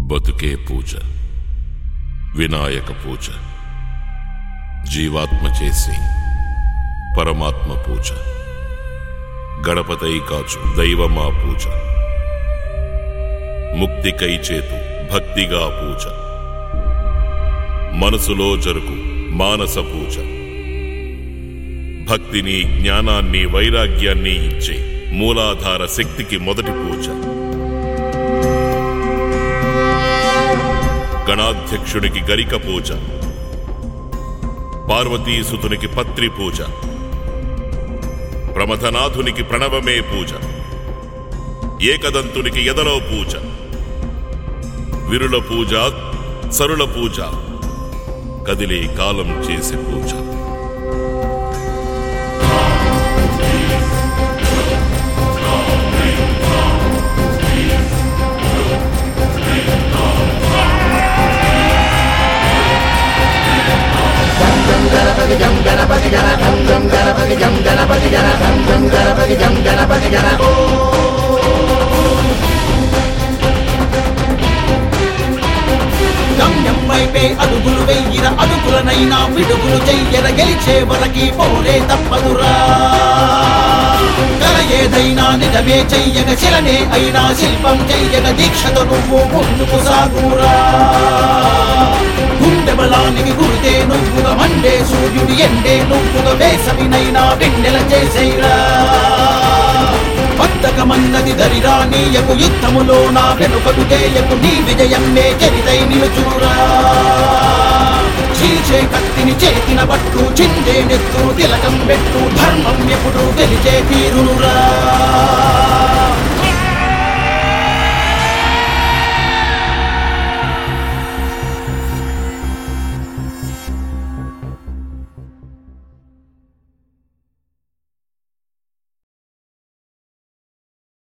బతుకే పూజ వినాయక పూజ జీవాత్మ చేసి పరమాత్మ పూజ గణపతై కాచు దైవమా పూజ ముక్తికై చేతు భక్తిగా పూజ మనసులో జరుగు మానస పూజ భక్తిని జ్ఞానాన్ని వైరాగ్యాన్ని ఇచ్చే మూలాధార శక్తికి మొదటి పూజ గణాధ్యక్షుడికి గరిక పూజ పార్వతీసుతునికి పత్రి పూజ ప్రమథనాథునికి ప్రణవమే పూజ ఏకదంతునికి ఎదలో పూజ విరుల పూజ సరుల పూజ కదిలే కాలం చేసే పూజ గమ్యం వైపే అడుగులు వెయ్యిన అడుగులనైనా పిడుగులు చెయ్యర గెలిచే వరకి పోరే తప్పదురా కల ఏదైనా నిజమే చెయ్యగ శిలనే అయినా శిల్పం చెయ్యగ దీక్షతో నువ్వు ముందుకు సాగురా గుండె బలానికి గురితే నువ్వుగా మండే సూర్యుడు ఎండే నువ్వుగా వేసవినైనా వెన్నెల చేసేరా బద్ధకమన్నది దరిరా నీయకు యుద్ధములో నా వెనుకడు తేయకు నీ విజయమ్మే చరితై నిలుచురా చీల్చే కత్తిని చేతిన పట్టు చిందే నెత్తు తిలకం పెట్టు ధర్మం ఎప్పుడు గెలిచే తీరునురా